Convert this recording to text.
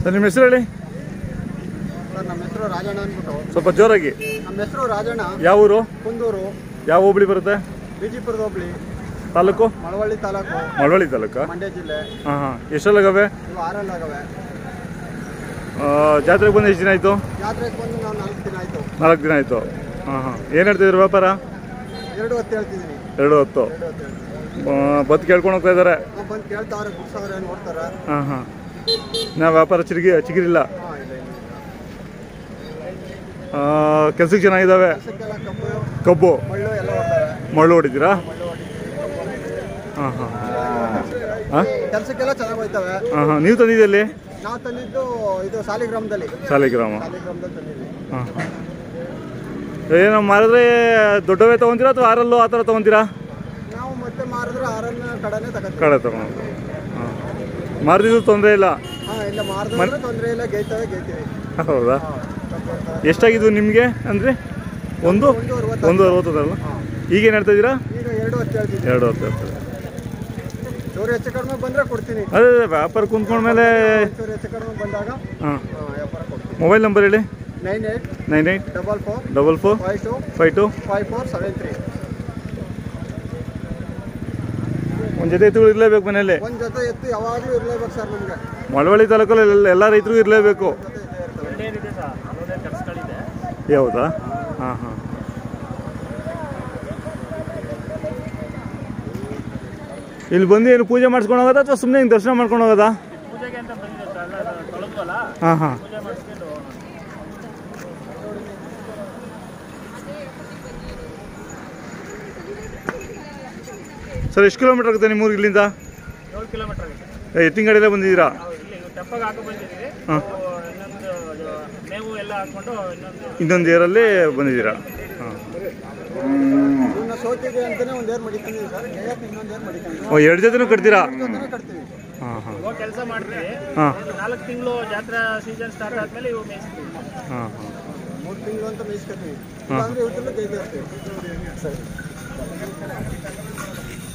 Sir ನಿಮ್ಮ ಹೆಸರು ಹೇಳಿ ಸರ್ ನಮ್ಮ ಹೆಸರು ರಾಜಣ್ಣ ಅಂದ್ಬಿಟ್ಟು ಸ್ವಲ್ಪ ಜೋರಾಗಿ ನಮ್ಮ ಹೆಸರು ರಾಜಣ್ಣ ಯಾವ ಊರು ಕುಂದೂರು ಯಾವ ಹೋಬಳಿ ಬರುತ್ತೆ ಬಿಜಿಪುರದ ಹೋಬಳಿ ತಾಲೂಕು ಮಳವಳ್ಳಿ ತಾಲೂಕು ಮಳವಳ್ಳಿ ತಾಲೂಕಾ ಮಂಡ್ಯ ಜಿಲ್ಲೆ ಹಾಂ ಹಾಂ ಎಷ್ಟೆಲ್ಲಾಗವೆ ಇವು ಆರಲ್ಲಿ ಆಗವೆ ಜಾತ್ರೆಗೆ ಬಂದು ಎಷ್ಟು ದಿನ ಆಯಿತು ಜಾತ್ರೆಗೆ ಬಂದು ನಾವು ನಾಲ್ಕು ದಿನ ಆಯಿತು ನಾಲ್ಕು ದಿನ ಆಯಿತು ಹಾಂ ಹಾಂ ಏನು ಹೇಳ್ತಿದ್ರು ವ್ಯಾಪಾರ ಎರಡು ಹೊತ್ತು ಹೇಳ್ತಿದ್ದೀನಿ ಎರಡು ಹೊತ್ತು ಎರಡು ಹೊತ್ತು ಹೇಳ್ತೀನಿ ಬತ್ತು ಕೇಳ್ಕೊಂಡು ಹೋಗ್ತಾ ಇದ್ದಾರೆ ನಾವು ಬಂದು ಕೇಳ್ತಾವ್ರೆ ಬಿಡ್ಸವ್ರೆ ನೋಡ್ತಾರೆ ಹಾಂ ಹಾಂ ನಾ ವ್ಯಾಪಾರ ಚಿರಿಗಿ ಚಿಗಿರಿಲ್ಲ ಹಾಂ ಇಲ್ಲ ಇಲ್ಲ ಕೆಲ್ಸಕ್ಕೆ ಚೆನ್ನಾಗಿದ್ದಾವೆ ಕೆಲಸಕ್ಕೆಲ್ಲ ಕಬ್ಬು ಕಬ್ಬು ಮಳ್ಳು ಎಲ್ಲ ಹೊಡ್ತಾರೆ ಮರಳು ಹೊಡಿತೀರಾ ಮಳ್ಳು ಹೊಡಿ ಹಾಂ ಹಾಂ ಹಾಂ ಕೆಲಸಕ್ಕೆಲ್ಲ ಚೆನ್ನಾಗಿ ಹೋಯ್ತವೆ ಹಾಂ ಹಾಂ ನೀವು ತಂದಿದ್ದಲ್ಲಿ ನಾವು ತಂದಿದ್ದು ಇದು ಸಾಲಿಗ್ರಾಮದಲ್ಲಿ ಸಾಲಿಗ್ರಾಮ ಸಾಲಿಗ್ರಾಮದಲ್ಲಿ ತಂದಿದ್ವಿ ಹಾಂ ಏನು ಮಾರಿದ್ರೆ ದೊಡ್ಡವೇ ತೊಗೊಂತೀರಾ ಅಥವಾ ಆರಲ್ಲು ಆ ಥರ ತೊಗೊಂತೀರಾ ನಾವು ಮತ್ತೆ ಮಾರಿದ್ರೆ ಆರನ್ನ ಕಡೆನೇ ತಗೋತೀವಿ ಕಡೆ ತೊಗೊಂಡು ಹಾಂ ಮಾರಿದ್ದು ತೊಂದರೆ ಇಲ್ಲ ಹಾಂ ಇಲ್ಲ ಮಾರಿದ್ರೆ ತೊಂದರೆ ಇಲ್ಲ ಗೇಯ್ತವೆ ಗೇಯ್ತೀವಿ ಹೌದಾ ಹಾಂ ಕಬ್ಬು ಇರ್ತವೆ. ಎಷ್ಟಾಗಿದ್ವು ನಿಮಗೆ ಅಂದರೆ ಒಂದು ಒಂದು ಅರವತ್ತು ಒಂದು ಅರವತ್ತದಲ್ಲ ಈಗೇನು ಹೇಳ್ತಾ ಇದ್ದೀರಾ ಈಗ ಎರಡು ಹೊತ್ತು ಹೇಳ್ತಿದ್ವಿ ಎರಡು ಹೊತ್ತು ಇರ್ತದೆ ಚೂರು ಹೆಚ್ಚು ಕಡಿಮೆ ಬಂದರೆ ಕೊಡ್ತೀನಿ ಅದೇ ಅದೇ ವ್ಯಾಪಾರ ಕುಂತ್ಕೊಂಡ್ಮೇಲೆ ಚೂರು ಹೆಚ್ಚು ಕಡಿಮೆ ಬಂದಾಗ ಹಾಂ ಆ, ವ್ಯಾಪಾರ ಕೊಡ್ತೀನಿ ಮೊಬೈಲ್ ನಂಬರ್ ಹೇಳಿ nine eight nine eight double four double four five two five two five four seven three ಒಂದು ಜೊತೆ ಎತ್ತುಗಳು ಇರಲೇಬೇಕು ಮನೆಯಲ್ಲಿ ಒಂದು ಜೊತೆ ಎತ್ತು ಯಾವಾಗಲೂ ಇರಲೇಬೇಕು ಸರ್ ನಮಗೆ ಮಳವಳ್ಳಿ ತಾಲೂಕಲ್ಲಿ ಎಲ್ಲ- ಎಲ್ಲ ರೈತರಿಗೂ ಇರಲೇಬೇಕು ಜೊತೆ ಇದ್ದೇ ಇರ್ತವೆ ಹೌದಾ ಹಾಂ ಹಾಂ ಇಲ್ಲಿ ಬಂದು ಏನು ಪೂಜೆ ಮಾಡಿಸ್ಕೊಂಡು ಹೋಗೋದಾ ಅಥವಾ ಸುಮ್ಮನೆ ಹಿಂಗೆ ದರ್ಶನ ಮಾಡ್ಕೊಂಡು ಹೋಗೋದಾ ಹಾಂ ಹಾಂ ಸರ್ ಎಷ್ಟು ಕಿಲೋಮೀಟರ್ ಆಗುತ್ತೆ ನಿಮ್ಮ ಊರಿಗೆ ಇಲ್ಲಿಂದ ಏಳು ಕಿಲೋಮೀಟರ್ ಆಗುತ್ತೆ ಏ, ಎತ್ತಿನ ಗಾಡಿಯಲ್ಲೇ ಬಂದಿದ್ದೀರಾ ನಾವು ಇಲ್ಲಿ ತೆಪ್ಪಗೆ ಹಾಕಿ ಬಂದಿದ್ದೀವಿ ಹಾಂ ಇನ್ನೊಂದು ಇದು ಮೇವು ಎಲ್ಲ ಹಾಕ್ಕೊಂಡು ಇನ್ನೊಂದು ಇನ್ನೊಂದು ಇಯರಲ್ಲಿ ಬಂದಿದ್ದೀರಾ ಹಾಂ ಇವನ್ನ ಸೋತಿಗೆ ಅಂತಾನೆ ಒಂದು ಏರ್ ಮಡಿಕೊಂಡಿವಿ ಸರ್ ಗೇಯಕ್ಕೆ ಇನ್ನೊಂದು ಏರ್ ಮಡಿಕೊಂಡಿವಿ ಓ ಎರಡು ಜೊತೆನೂ ಕಟ್ತೀರಾ ಜೊತೆನೇ ಕಟ್ತೀವಿ ಹಾಂ ಹಾಂ ಇವಾಗ ಕೆಲಸ ಮಾಡ್ತೀವಿ ಹಾಂ ಒಂದು ನಾಲ್ಕು ತಿಂಗಳು ಜಾತ್ರಾ ಸೀಸನ್ ಸ್ಟಾರ್ಟ್ ಆದ್ಮೇಲೆ ಇವು ಮೇಯಿಸ್ತೀವಿ ಹಾಂ ಹಾಂ ಮೂರು ತಿಂಗಳು ಅಂತ ಮೇಯಿಸ್ಕೊತೀವಿ ಇಲ್ಲಾಂದ್ರೆ ಇವ್ರದ್ದು ಗೈತಾ ಇರ್ತೀವಿ ಸರಿ